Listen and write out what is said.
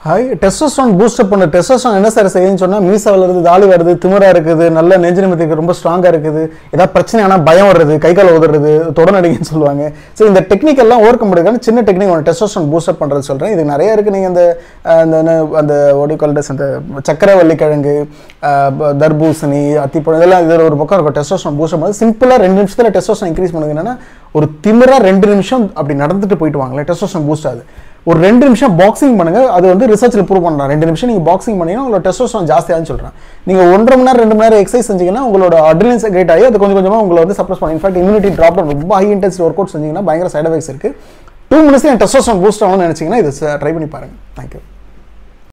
hi testosterone boost up பண்ண testosterone என்ன sir செய்யுதுன்னு சொன்னால் மீசா வளருது தாலி வருது திமிரா இருக்குது நல்ல நெஞ்சு நிமித்திக்கு ரொம்ப ஸ்ட்ராங்காக இருக்குது ஏதாவது பிரச்சனை ஆனால் பயம் வருது கை கால் உதறது தொடநடிகைன்னு சொல்லுவாங்க ஸோ இந்த டெக்னிக் எல்லாம் ஓவர் கம் முடியாது சின்ன டெக்னிக் ஒன்று டெஸ்டோஸ்டான் பூஸ்டப் பண்ணுறது சொல்கிறேன் இது நிறைய இருக்குது நீங்கள் இந்த அஹ், அந்த என்ன, அந்த ஒடிகால்டஸ் அந்த சக்கரவள்ளி கிழங்கு அஹ், ப- தர்பூசணி அத்திப்பழம் இதெல்லாம் இதில் ஒரு பக்கம் இருக்கும் டெஸ்டோஸ்டான் பூஸ்டப் பண்ணது சிம்பிளாக ரெண்டு நிமிஷத்தில் டெஸ்டோஸ்டான் இன்க்ரீஸ் பண்ணுது என்னன்னா ஒரு திமிரா ரெண்டு நிமிஷம் அப்படி நடந்துட்டு போயிட்டு வாங்களேன் டெஸ்டோஸ்டான் பூஸ்ட் ஆகுது ஒரு ரெண்டு நிமிஷம் பாக்ஸிங் பண்ணுங்க அது வந்து ரிசர்ச்சில் ப்ரூவ் பண்ணலாம் ரெண்டு நிமிஷம் நீங்கள் பாக்ஸிங் பண்ணீங்கன்னா உங்களோட டெஸ்டோஸ்டான் ஜாஸ்தியாகுன்னு சொல்கிறேன் நீங்கள் ஒன்றரை மணி நேரம் ரெண்டு மணி நேரம் எக்ஸசைஸ் செஞ்சீங்கன்னா உங்களோட அட்ரினல் கிரேட் ஆகி அது கொஞ்சம் கொஞ்சமாக உங்களை வந்து சப்ரஸ் பண்ணும் இன்ஃபேக்ட் இம்யூனிட்டி ட்ராப் ரொம்ப ஹை இன்டென்சிட்டி ஒர்க் அவுட் செஞ்சீங்கன்னா பயங்கர சைட் எஃபெக்ட்ஸ் இருக்குது டூ மினிட்ஸ் என் டெஸ்டோஸ்டான் பூஸ்ட் ஆகணும்னு நினச்சிங்கன்னா இதை ட்ரை பண்ணி பாருங்கள் தேங்க்யூ